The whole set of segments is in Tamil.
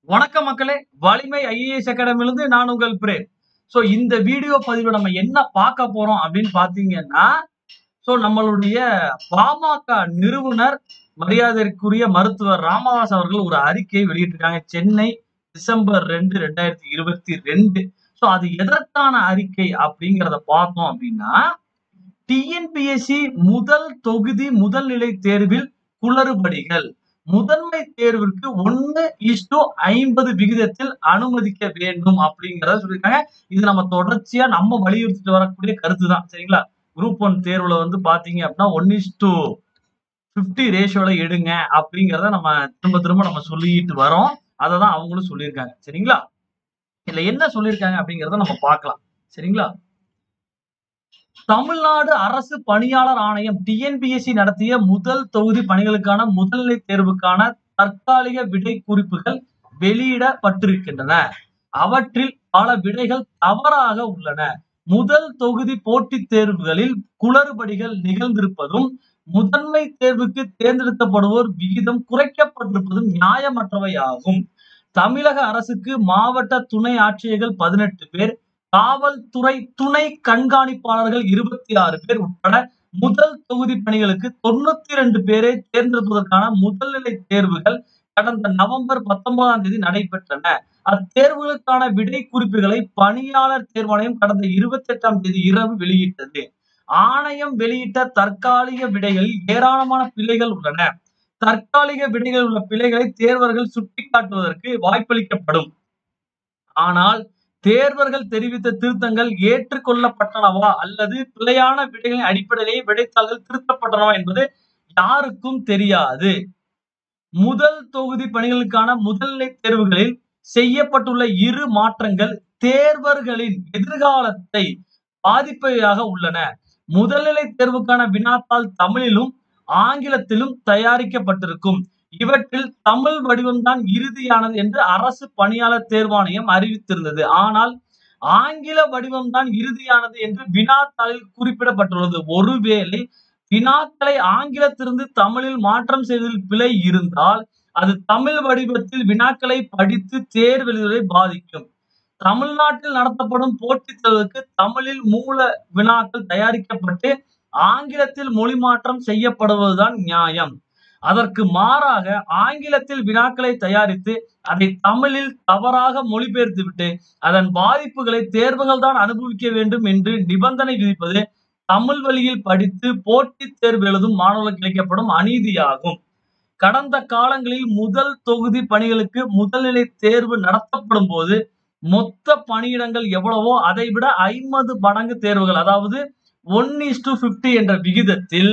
வணக்கம் மக்களே வலிமை ஐஏஎஸ் அகாடமிலிருந்து நான் உங்கள் பிரேம் சோ இந்த வீடியோ பதிவுல நம்ம என்ன பார்க்க போறோம் அப்படின்னு பாத்தீங்கன்னா சோ நம்மளுடைய பாமக நிறுவனர் மரியாதைக்குரிய மருத்துவர் ராமதாஸ் அவர்கள் ஒரு அறிக்கையை வெளியிட்டிருக்காங்க சென்னை டிசம்பர் ரெண்டு ரெண்டாயிரத்தி இருபத்தி ரெண்டு சோ அது எதற்கான அறிக்கை அப்படிங்கிறத பார்த்தோம் அப்படின்னா டிஎன்பிஎஸ்சி முதல் தொகுதி முதல் நிலை தேர்வில் குளறுபடிகள் முதன்மை தேர்விற்கு ஒன்னு இஸ்டு ஐம்பது விகிதத்தில் அனுமதிக்க வேண்டும் அப்படிங்கறத சொல்லியிருக்காங்க இது நம்ம தொடர்ச்சியா நம்ம வலியுறுத்திட்டு வரக்கூடிய கருத்து தான் சரிங்களா குரூப் ஒன் தேர்வுல வந்து பாத்தீங்க அப்படின்னா ஒன் இஸ்டு பிப்டி ரேஷியோல எடுங்க அப்படிங்கறத நம்ம திரும்ப திரும்ப நம்ம சொல்லிட்டு வரோம் அதை தான் அவங்களும் சொல்லியிருக்காங்க சரிங்களா இதுல என்ன சொல்லியிருக்காங்க அப்படிங்கறத நம்ம பார்க்கலாம் சரிங்களா தமிழ்நாடு அரசு பணியாளர் ஆணையம் டிஎன்பிஎஸ்சி நடத்திய முதல் தொகுதி பணிகளுக்கான முதல்நிலை தேர்வுக்கான தற்காலிக விடை குறிப்புகள் வெளியிடப்பட்டிருக்கின்றன அவற்றில் பல விடைகள் தவறாக உள்ளன முதல் தொகுதி போட்டித் தேர்வுகளில் குளறுபடிகள் நிகழ்ந்திருப்பதும் முதன்மை தேர்வுக்கு தேர்ந்தெடுக்கப்படுவோர் விகிதம் குறைக்கப்பட்டிருப்பதும் நியாயமற்றவை ஆகும் தமிழக அரசுக்கு மாவட்ட துணை ஆட்சியர்கள் பதினெட்டு பேர் காவல்துறை துணை கண்காணிப்பாளர்கள் இருபத்தி ஆறு பேர் உட்பட முதல் தொகுதி பணிகளுக்கு தொண்ணூத்தி ரெண்டு பேரை தேர்ந்தெடுப்பதற்கான முதல்நிலை தேர்வுகள் கடந்த நவம்பர் பத்தொன்பதாம் தேதி நடைபெற்றன அத்தேர்வுகளுக்கான விடை குறிப்புகளை பணியாளர் தேர்வாணையம் கடந்த இருபத்தி எட்டாம் தேதி இரவு வெளியிட்டது ஆணையம் வெளியிட்ட தற்காலிக விடைகளில் ஏராளமான பிழைகள் உள்ளன தற்காலிக விடைகளில் உள்ள பிழைகளை தேர்வர்கள் சுட்டிக்காட்டுவதற்கு வாய்ப்பளிக்கப்படும் ஆனால் தேர்வர்கள் தெரிவித்த திருத்தங்கள் ஏற்றுக்கொள்ளப்பட்டனவா அல்லது பிழையான விடைகளின் அடிப்படையிலேயே விடைத்தாள்கள் திருத்தப்பட்டனவா என்பது யாருக்கும் தெரியாது முதல் தொகுதி பணிகளுக்கான முதல்நிலை தேர்வுகளில் செய்யப்பட்டுள்ள இரு மாற்றங்கள் தேர்வர்களின் எதிர்காலத்தை பாதிப்பவையாக உள்ளன முதல்நிலை தேர்வுக்கான வினாத்தாள் தமிழிலும் ஆங்கிலத்திலும் தயாரிக்கப்பட்டிருக்கும் இவற்றில் தமிழ் வடிவம்தான் இறுதியானது என்று அரசு பணியாளர் தேர்வாணையம் அறிவித்திருந்தது ஆனால் ஆங்கில வடிவம்தான் இறுதியானது என்று வினாத்தாளில் குறிப்பிடப்பட்டுள்ளது ஒருவேளை வினாக்களை ஆங்கிலத்திலிருந்து தமிழில் மாற்றம் செய்வதில் பிழை இருந்தால் அது தமிழ் வடிவத்தில் வினாக்களை படித்து தேர்வெழுதுவதை பாதிக்கும் தமிழ்நாட்டில் நடத்தப்படும் போட்டித் தேர்வுக்கு தமிழில் மூல வினாக்கள் தயாரிக்கப்பட்டு ஆங்கிலத்தில் மொழி மாற்றம் செய்யப்படுவதுதான் நியாயம் அதற்கு மாறாக ஆங்கிலத்தில் வினாக்களை தயாரித்து அதை தமிழில் தவறாக மொழிபெயர்த்துவிட்டு அதன் பாதிப்புகளை தேர்வுகள் தான் அனுபவிக்க வேண்டும் என்று நிபந்தனை விதிப்பது தமிழ் வழியில் படித்து போட்டித் தேர்வு எழுதும் மாணவர்களுக்கு இழைக்கப்படும் அநீதியாகும் கடந்த காலங்களில் முதல் தொகுதி பணிகளுக்கு முதல்நிலை தேர்வு நடத்தப்படும் போது மொத்த பணியிடங்கள் எவ்வளவோ அதை விட ஐம்பது மடங்கு தேர்வுகள் அதாவது ஒன் இஸ் டு பிப்டி என்ற விகிதத்தில்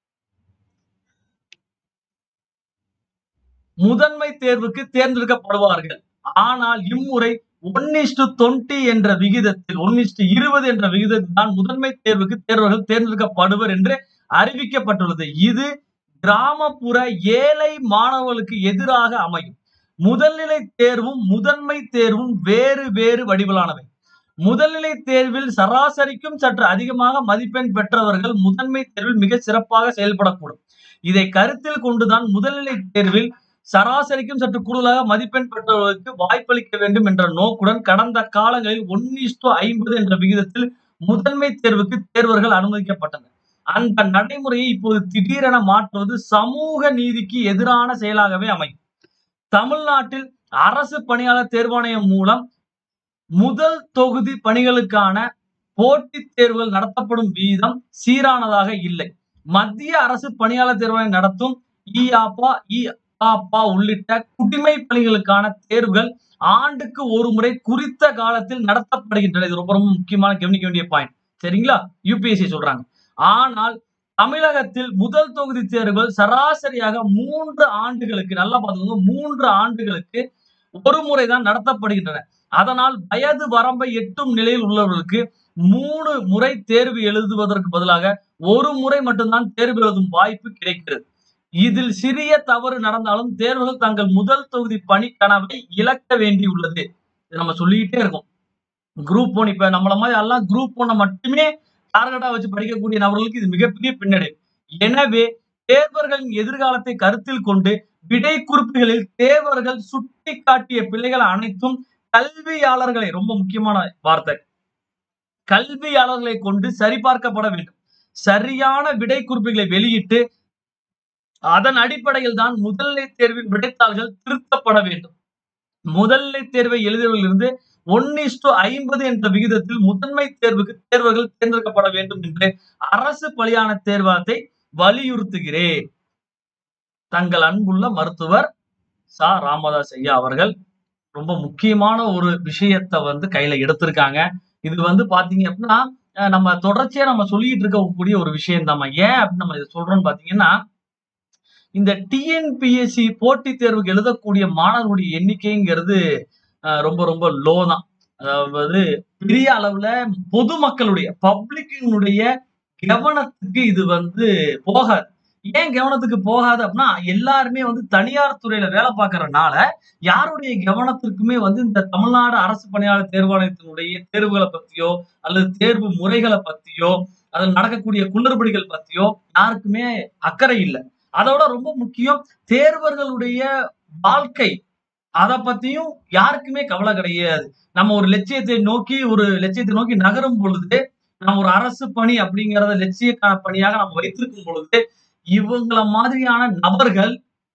முதன்மை தேர்வுக்கு தேர்ந்தெடுக்கப்படுவார்கள் ஆனால் இம்முறை ஒன் இஸ்டு தொண்ணூத்தி என்ற விகிதத்தில் ஒன் இஸ்டு இருபது என்ற விகிதத்தில் தான் முதன்மை தேர்வுக்கு தேர்வர்கள் தேர்ந்தெடுக்கப்படுவர் என்று அறிவிக்கப்பட்டுள்ளது இது கிராமப்புற ஏழை மாணவர்களுக்கு எதிராக அமையும் முதல்நிலை தேர்வும் முதன்மை தேர்வும் வேறு வேறு வடிவிலானவை முதல்நிலை தேர்வில் சராசரிக்கும் சற்று அதிகமாக மதிப்பெண் பெற்றவர்கள் முதன்மை தேர்வில் மிக சிறப்பாக செயல்படக்கூடும் இதை கருத்தில் கொண்டுதான் முதல்நிலை தேர்வில் சராசரிக்கும் சற்று கூடுதலாக மதிப்பெண் பெற்றவர்களுக்கு வாய்ப்பளிக்க வேண்டும் என்ற நோக்குடன் கடந்த காலங்களில் ஒன் இஸ்டு ஐம்பது என்ற விகிதத்தில் முதன்மை தேர்வுக்கு தேர்வர்கள் அனுமதிக்கப்பட்டனர் அந்த நடைமுறையை இப்போது திடீரென மாற்றுவது சமூக நீதிக்கு எதிரான செயலாகவே அமையும் தமிழ்நாட்டில் அரசு பணியாளர் தேர்வாணையம் மூலம் முதல் தொகுதி பணிகளுக்கான போட்டித் தேர்வுகள் நடத்தப்படும் வீதம் சீரானதாக இல்லை மத்திய அரசு பணியாளர் தேர்வாணையம் நடத்தும் இஆப்பா இ அப்பா உள்ளிட்ட குடிமை பணிகளுக்கான தேர்வுகள் ஆண்டுக்கு ஒரு முறை குறித்த காலத்தில் நடத்தப்படுகின்றன இது ரொம்ப ரொம்ப முக்கியமான கவனிக்க வேண்டிய பாயிண்ட் சரிங்களா யூபிஎஸ்சி சொல்றாங்க ஆனால் தமிழகத்தில் முதல் தொகுதி தேர்வுகள் சராசரியாக மூன்று ஆண்டுகளுக்கு நல்லா பார்த்துக்கோங்க மூன்று ஆண்டுகளுக்கு ஒரு முறை தான் நடத்தப்படுகின்றன அதனால் வயது வரம்பை எட்டும் நிலையில் உள்ளவர்களுக்கு மூணு முறை தேர்வு எழுதுவதற்கு பதிலாக ஒரு முறை மட்டும்தான் தேர்வு எழுதும் வாய்ப்பு கிடைக்கிறது இதில் சிறிய தவறு நடந்தாலும் தேர்வுகள் தங்கள் முதல் தொகுதி பணி கனவை இழக்க வேண்டியுள்ளது இதை நம்ம சொல்லிக்கிட்டே இருக்கோம் குரூப் ஒன் இப்ப நம்மள மாதிரி எல்லாம் குரூப் ஒன்னை மட்டுமே டார்கெட்டா வச்சு படிக்கக்கூடிய நபர்களுக்கு இது மிகப்பெரிய பின்னடைவு எனவே தேர்வர்களின் எதிர்காலத்தை கருத்தில் கொண்டு விடை குறிப்புகளில் தேர்வர்கள் சுட்டி காட்டிய பிழைகள் அனைத்தும் கல்வியாளர்களை ரொம்ப முக்கியமான வார்த்தை கல்வியாளர்களை கொண்டு சரிபார்க்கப்பட வேண்டும் சரியான விடை குறிப்புகளை வெளியிட்டு அதன் அடிப்படையில் தான் முதல்நிலை தேர்வின் விடைத்தாள்கள் திருத்தப்பட வேண்டும் முதல்நிலை தேர்வை எழுதியவர்களிருந்து ஒன்னு ஐம்பது என்ற விகிதத்தில் முதன்மை தேர்வுக்கு தேர்வர்கள் தேர்ந்தெடுக்கப்பட வேண்டும் என்று அரசு பலியான தேர்வாணத்தை வலியுறுத்துகிறேன் தங்கள் அன்புள்ள மருத்துவர் சா ராமதாஸ் ஐயா அவர்கள் ரொம்ப முக்கியமான ஒரு விஷயத்தை வந்து கையில எடுத்திருக்காங்க இது வந்து பாத்தீங்க அப்படின்னா அஹ் நம்ம தொடர்ச்சியா நம்ம சொல்லிட்டு இருக்கக்கூடிய ஒரு விஷயம் தான் ஏன் அப்படின்னு நம்ம இதை சொல்றோம்னு பாத்தீங்கன்னா இந்த டிஎன்பிஎஸ்சி போட்டித் தேர்வுக்கு எழுதக்கூடிய மாணவர்களுடைய எண்ணிக்கைங்கிறது அஹ் ரொம்ப ரொம்ப லோ தான் அதாவது பெரிய அளவுல பொதுமக்களுடைய பப்ளிக்கினுடைய கவனத்துக்கு இது வந்து போகாது ஏன் கவனத்துக்கு போகாது அப்படின்னா எல்லாருமே வந்து தனியார் துறையில வேலை பார்க்கறதுனால யாருடைய கவனத்திற்குமே வந்து இந்த தமிழ்நாடு அரசு பணியாளர் தேர்வாணையத்தினுடைய தேர்வுகளை பத்தியோ அல்லது தேர்வு முறைகளை பத்தியோ அதில் நடக்கக்கூடிய குளறுபடிகள் பத்தியோ யாருக்குமே அக்கறை இல்லை அதோட ரொம்ப முக்கியம் தேர்வர்களுடைய வாழ்க்கை அதை பத்தியும் யாருக்குமே கவலை கிடையாது நம்ம ஒரு லட்சியத்தை நோக்கி ஒரு லட்சியத்தை நோக்கி நகரும் பொழுது நம்ம ஒரு அரசு பணி அப்படிங்கறத லட்சிய க- பணியாக நம்ம வைத்திருக்கும் பொழுது இவங்கள மாதிரியான நபர்கள்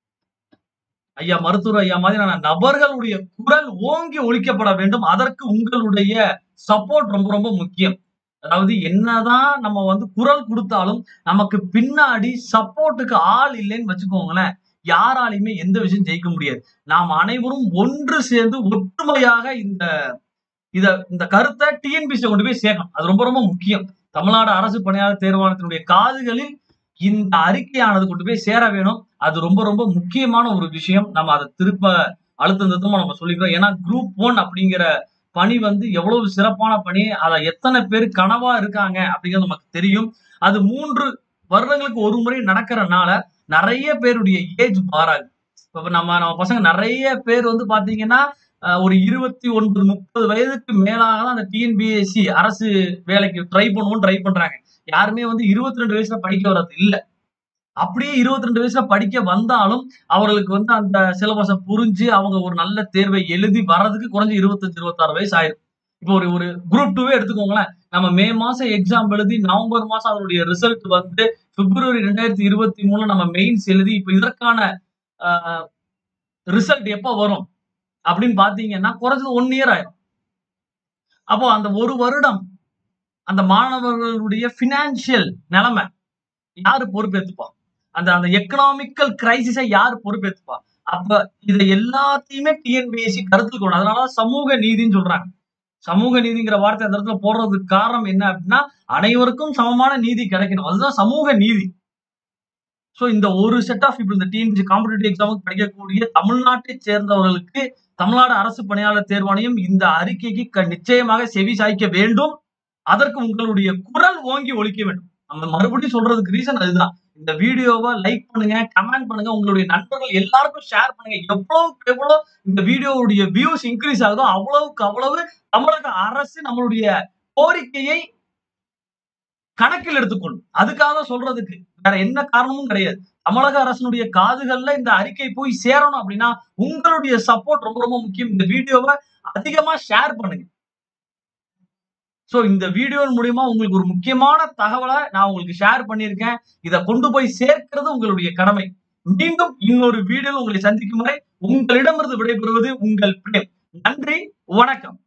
ஐயா மருத்துவர் ஐயா மாதிரியான நபர்களுடைய குரல் ஓங்கி ஒழிக்கப்பட வேண்டும் அதற்கு உங்களுடைய சப்போர்ட் ரொம்ப ரொம்ப முக்கியம் அதாவது என்னதான் நம்ம வந்து குரல் கொடுத்தாலும் நமக்கு பின்னாடி சப்போர்ட்டுக்கு ஆள் இல்லைன்னு வச்சுக்கோங்களேன் யாராலையுமே எந்த விஷயம் ஜெயிக்க முடியாது நாம் அனைவரும் ஒன்று சேர்ந்து ஒற்றுமையாக இந்த இத இந்த கருத்தை டிஎன்பிசி கொண்டு போய் சேர்க்கணும் அது ரொம்ப ரொம்ப முக்கியம் தமிழ்நாடு அரசு பணியாளர் தேர்வாணத்தினுடைய காதுகளில் இந்த அறிக்கையானது கொண்டு போய் சேர வேணும் அது ரொம்ப ரொம்ப முக்கியமான ஒரு விஷயம் நம்ம அதை திருப்ப அழுத்தம் திருத்தமா நம்ம சொல்லிக்கிறோம் ஏன்னா குரூப் ஒன் அப்படிங்கிற பணி வந்து எவ்வளவு சிறப்பான பணி அதை எத்தனை பேர் கனவா இருக்காங்க அப்படிங்கிறது நமக்கு தெரியும் அது மூன்று வருடங்களுக்கு ஒரு முறை நடக்கிறனால நிறைய பேருடைய ஏஜ் மாறாது இப்ப நம்ம நம்ம பசங்க நிறைய பேர் வந்து பாத்தீங்கன்னா அஹ், ஒரு இருபத்தி ஒன்பது முப்பது வயதுக்கு மேலாக தான் அந்த டிஎன்பிஎஸ்சி அரசு வேலைக்கு ட்ரை பண்ணுவோம் ட்ரை பண்றாங்க யாருமே வந்து இருபத்தி ரெண்டு வயசுல படிக்க வர்றது இல்ல அப்படியே இருபத்தி ரெண்டு வயசுல படிக்க வந்தாலும் அவர்களுக்கு வந்து அந்த சிலபஸை புரிஞ்சு அவங்க ஒரு நல்ல தேர்வை எழுதி வர்றதுக்கு குறைஞ்ச இருபத்தஞ்சு இருபத்தாறு வயசு ஆயிரும் இப்போ ஒரு ஒரு குரூப் டூவே எடுத்துக்கோங்களேன் நம்ம மே மாசம் எக்ஸாம் எழுதி நவம்பர் மாசம் அதனுடைய ரிசல்ட் வந்து பிப்ரவரி ரெண்டாயிரத்தி இருபத்தி மூணுல நம்ம மெயின்ஸ் எழுதி இப்போ இதற்கான ரிசல்ட் எப்போ வரும் அப்படின்னு பாத்தீங்கன்னா குறைஞ்சது ஒன் இயர் ஆயிரும் அப்போ அந்த ஒரு வருடம் அந்த மாணவர்களுடைய பினான்சியல் நிலைமை யாரு பொறுப்பேத்துப்பா அந்த அந்த எக்கனாமிக்கல் கிரைசிஸை யார் பொறுப்பேத்துப்பா அப்ப இதை எல்லாத்தையுமே டிஎன்பிஎஸ்சி கருத்தில் கொண்டு அதனால சமூக நீதின்னு சொல்றாங்க சமூக நீதிங்கிற வார்த்தை அந்த இடத்துல போடுறதுக்கு காரணம் என்ன அப்படின்னா அனைவருக்கும் சமமான நீதி கிடைக்கணும் அதுதான் சமூக நீதி சோ இந்த ஒரு செட் ஆஃப் பீப்புள் இந்த டிஎன்பிசி காம்படிட்டிவ் எக்ஸாமுக்கு படிக்கக்கூடிய தமிழ்நாட்டை சேர்ந்தவர்களுக்கு தமிழ்நாடு அரசு பணியாளர் தேர்வாணையம் இந்த அறிக்கைக்கு க- நிச்சயமாக செவி சாய்க்க வேண்டும் அதற்கு உங்களுடைய குரல் ஓங்கி ஒலிக்க வேண்டும் நம்ம மறுபடியும் சொல்றதுக்கு ரீசன் அதுதான் இந்த வீடியோவை லைக் பண்ணுங்க கமெண்ட் பண்ணுங்க உங்களுடைய நண்பர்கள் எல்லாருக்கும் ஷேர் பண்ணுங்க எவ்வளவுக்கு எவ்வளவு இந்த வீடியோவுடைய வியூஸ் இன்க்ரீஸ் ஆகுதோ அவ்வளவுக்கு அவ்வளவு தமிழக அரசு நம்மளுடைய கோரிக்கையை கணக்கில் எடுத்துக்கொள்ளும் அதுக்காக சொல்றதுக்கு வேற என்ன காரணமும் கிடையாது தமிழக அரசினுடைய காதுகள்ல இந்த அறிக்கை போய் சேரணும் அப்படின்னா உங்களுடைய சப்போர்ட் ரொம்ப ரொம்ப முக்கியம் இந்த வீடியோவை அதிகமா ஷேர் பண்ணுங்க சோ இந்த வீடியோ மூலியமா உங்களுக்கு ஒரு முக்கியமான தகவலை நான் உங்களுக்கு ஷேர் பண்ணியிருக்கேன் இதை கொண்டு போய் சேர்க்கிறது உங்களுடைய கடமை மீண்டும் இன்னொரு வீடியோவில் உங்களை சந்திக்கும் வரை உங்களிடமிருந்து விடைபெறுவது உங்கள் பிரேம் நன்றி வணக்கம்